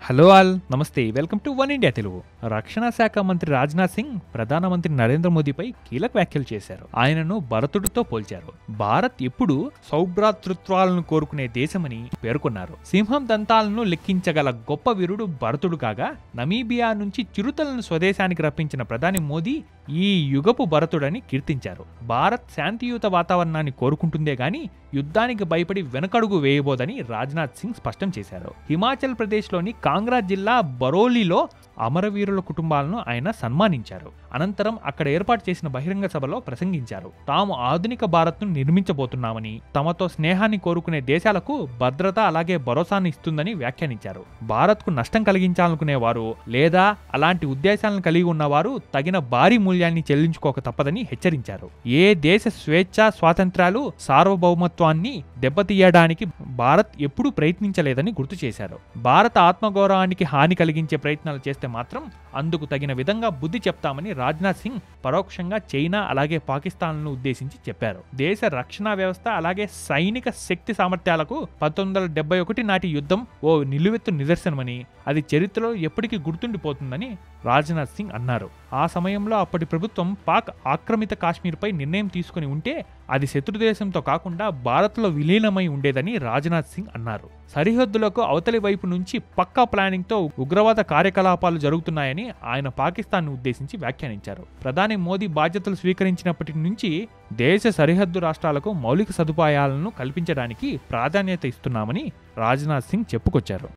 hello all నమస్తే welcome to One India Telugu రక్షణ శాఖ మంత్రి రాజ్నాథ్ సింగ్ ప్రధానమంత్రి నరేంద్ర మోదీపై కీలక వ్యాఖ్యలు చేశారు ఆయనను భరతుడితో పోల్చారు భారత్ ఎప్పుడు సౌభ్రాతృత్వాలను కోరుకునే దేశమని పేర్కొన్నారు సింహం దంతాలను లెక్కించగల గొప్ప వీరుడు భరతుడు కాగా నమీబియా నుంచి చిరుతలను స్వదేశానికి రప్పించిన ప్రధాని మోదీ ఈ యుగపు భరతుడని కీర్తించారు భారత్ శాంతియుత వాతావరణాన్ని కోరుకుంటుందే గాని యుద్ధానికి భయపడి వెనకడుగు వేయబోదని రాజ్నాథ్ సింగ్ స్పష్టం చేశారు హిమాచల్ ప్రదేశ్లోని కాంగ్రా జిల్లా బరోలీలో అమరవీరుల కుటుంబాలను ఆయన సన్మానించారు అనంతరం అక్కడ ఏర్పాటు చేసిన బహిరంగ సభలో ప్రసంగించారు తాము ఆధునిక భారత్ను నిర్మించబోతున్నామని తమతో స్నేహాన్ని కోరుకునే దేశాలకు భద్రత అలాగే భరోసాను ఇస్తుందని వ్యాఖ్యానించారు భారత్కు నష్టం కలిగించాలనుకునే వారు లేదా అలాంటి ఉద్దేశాలను కలిగి ఉన్నవారు తగిన భారీ మూల్యాన్ని చెల్లించుకోక తప్పదని హెచ్చరించారు ఏ దేశ స్వేచ్ఛ స్వాతంత్రాలు సార్వభౌమత్వాన్ని దెబ్బతీయడానికి భారత్ ఎప్పుడూ ప్రయత్నించలేదని గుర్తు చేశారు భారత ఆత్మగౌరవానికి హాని కలిగించే ప్రయత్నాలు చేస్తే మాత్రం అందుకు తగిన విధంగా బుద్ధి చెప్తామని రాజ్నాథ్ సింగ్ పరోక్షంగా చైనా అలాగే పాకిస్తాన్లను ఉద్దేశించి చెప్పారు దేశ రక్షణ వ్యవస్థ అలాగే సైనిక శక్తి సామర్థ్యాలకు పంతొమ్మిది వందల డెబ్బై ఒకటి నాటి యుద్ధం ఓ నిలువెత్తు నిదర్శనమని అది చరిత్రలో ఎప్పటికీ గుర్తుండిపోతుందని రాజ్నాథ్ సింగ్ అన్నారు ఆ సమయంలో అప్పటి ప్రభుత్వం పాక్ ఆక్రమిత కాశ్మీర్పై నిర్ణయం తీసుకుని ఉంటే అది శత్రుదేశంతో కాకుండా భారత్లో విలీనమై ఉండేదని రాజ్నాథ్ సింగ్ అన్నారు సరిహద్దులకు అవతలి వైపు నుంచి పక్కా ప్లానింగ్తో ఉగ్రవాద కార్యకలాపాలు జరుగుతున్నాయని ఆయన పాకిస్తాన్ను ఉద్దేశించి వ్యాఖ్యానించారు ప్రధాని మోదీ బాధ్యతలు స్వీకరించినప్పటి నుంచి దేశ సరిహద్దు రాష్ట్రాలకు మౌలిక సదుపాయాలను కల్పించడానికి ప్రాధాన్యత ఇస్తున్నామని రాజ్నాథ్ సింగ్ చెప్పుకొచ్చారు